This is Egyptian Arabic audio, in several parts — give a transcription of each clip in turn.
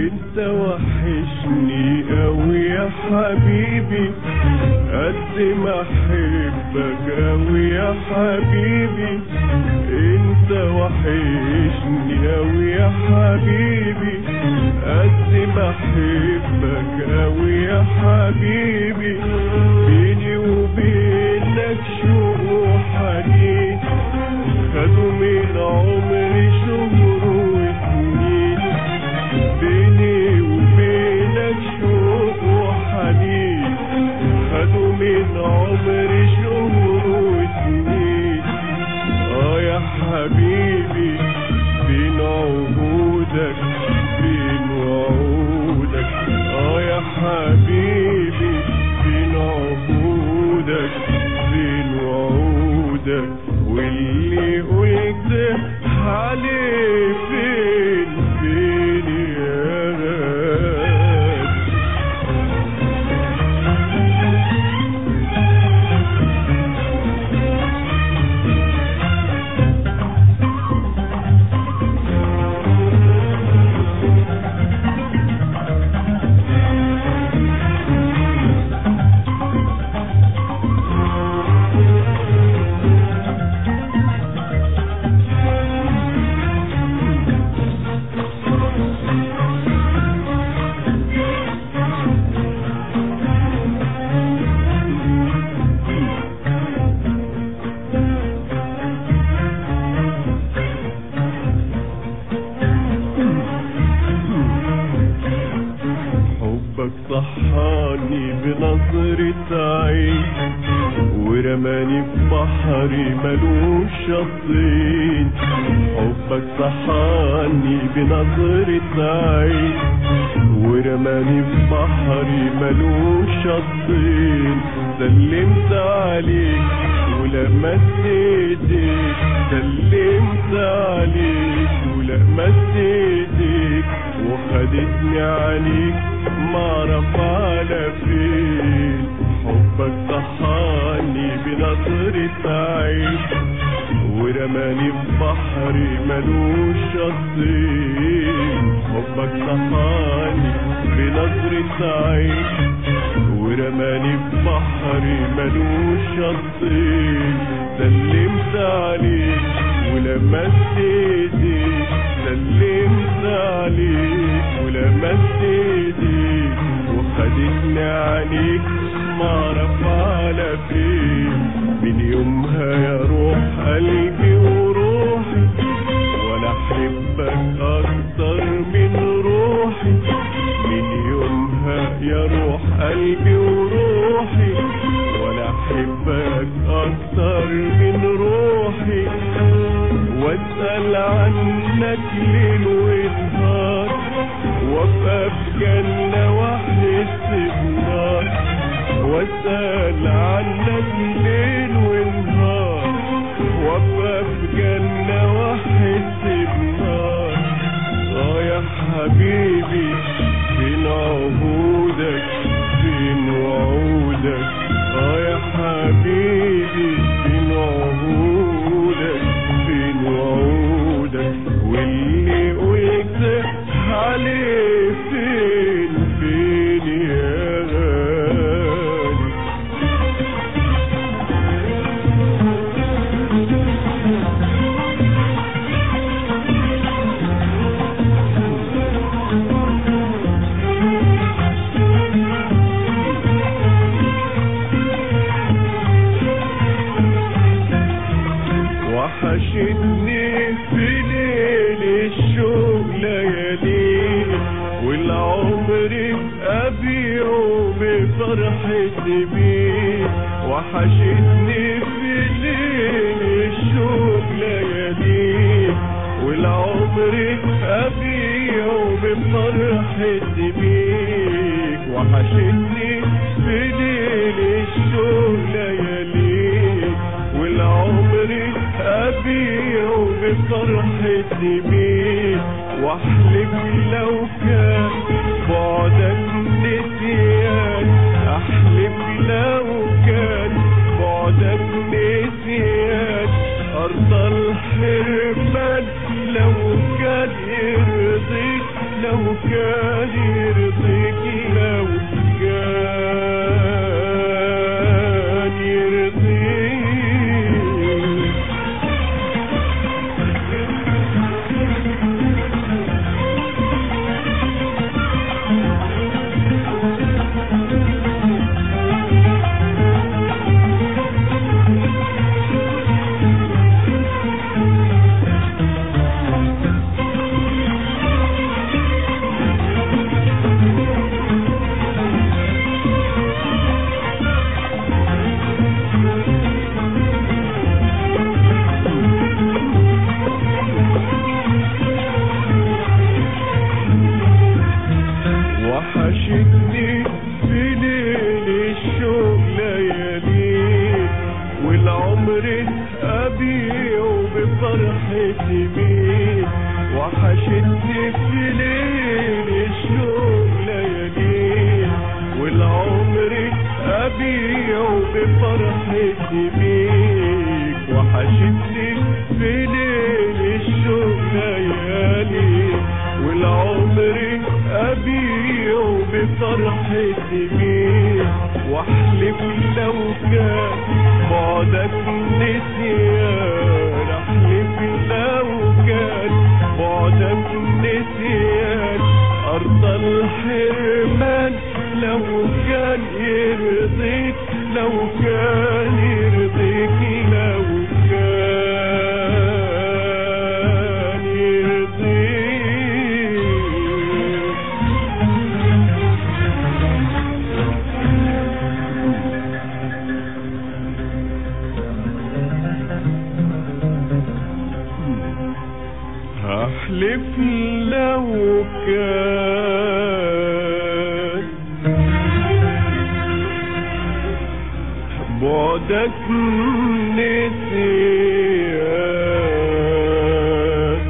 انت وحشني قوي يا حبيبي قد ما احبك قوي يا حبيبي انت وحشني قوي يا حبيبي قد ما احبك قوي يا حبيبي بيني وبينك شوق وحنين خدوا من عمري شهور وسنين بيني وبينك شوق وحنين خدوا من عمري شهور وسنين اه يا حبيبي بين عهودك بين وعودك اه يا حبيبي بين عهودك بين وعودك واللي قلت عليه فين فين يا غالي حبك صحاني بنظرة عين ورماني في بحري ملوش شطين حبك صحاني بنظرة عين ورماني في بحري ملوش شطين سلمت عليك ولمست ايديك سلمت عليك ولمست ايديك وخدتني عليك معرف على فين حبك صحاني بنظرة عين ورماني في بحري ملوش شطين حبك صحاني بنظرة عين ورماني في بحري ملوش شطين سلمت عليك ولمست ايديك سلمت عليك ولمست ايديك وخدتني عليك معرف على فين من يومها يا روح قلبي وروحي ولا احبك اكتر من روحي من يومها يا روح قلبي وروحي ولا احبك اكتر من روحي واسال عنك ليل ونهار وابقى في جنه واحس بنار واسال عنك ليل ونهار وابقى في جنه واحس بنار اه يا حبيبي فين عهودك فين وعودك اه يا حبيبي فين عهودك فين وعودك واللي قلت عليه فين فين يا غالي وحشتني في ليل الشوق ليالي والعمر أبيعه بفرحة بيه وحشتني في ليل الشوق ليالي والعمر أبيعه بفرحة بيك وحشتني في ليل الشوق ليالي والعمر أبيعه بفرحة بيك واحلف لو كان بعدك نسيان احلف لو كان بعدك نسيان ارض الحرمان لو كان يرضيك لو كان وحشتني في ليل الشوق ليالي والعمر أبيعه بفرحتي بيك وحشتني في ليل الشوق ليالي والعمر أبيعه بفرحتي بيك واحلف لو كان بعدك نسيان احلف لو كان بعدك نسيان ارض الحرمان لو كان يرضيك لو كان يرضيك لو كان يرضيك هحلف لو كان بعدك نسيان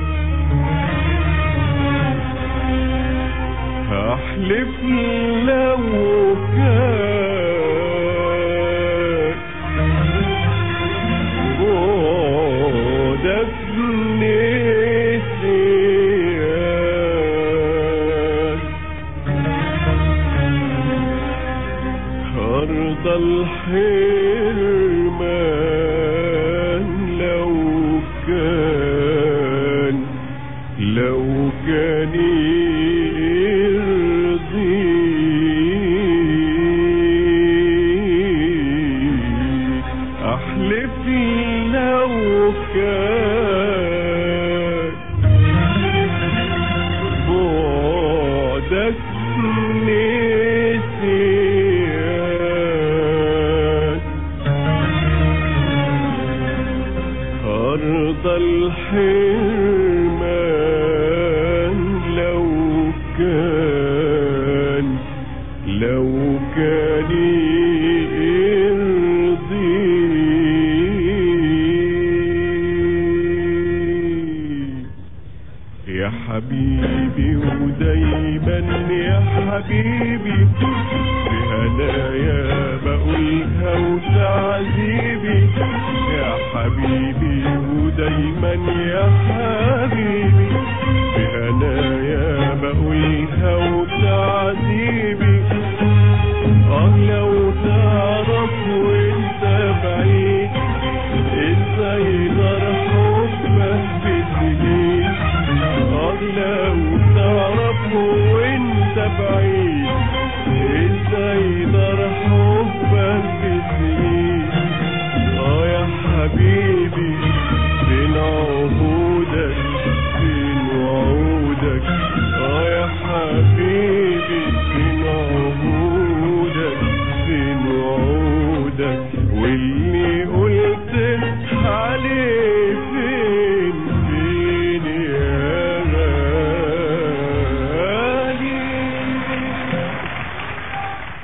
هحلف لو كان بعدك نسيان أرض الحرمان لو كان لو كان يرضيك أحلف لو كان بعدك نسيان أرض الحرمان لو كان لو كان يرضيك يا حبيبي ودايما يا حبيبي في هدايا بقولها وتعذيبي يا حبيبي ودايما يا حبيبي في هدايا بقولها وتعذيبي اه لو تعرف وانت بعيد ازاي نار حبك بسنين اه لو تعرف وانت بعيد ازاي نار حبك بسنين اه يا حبيبي فين عهودك فين وعودك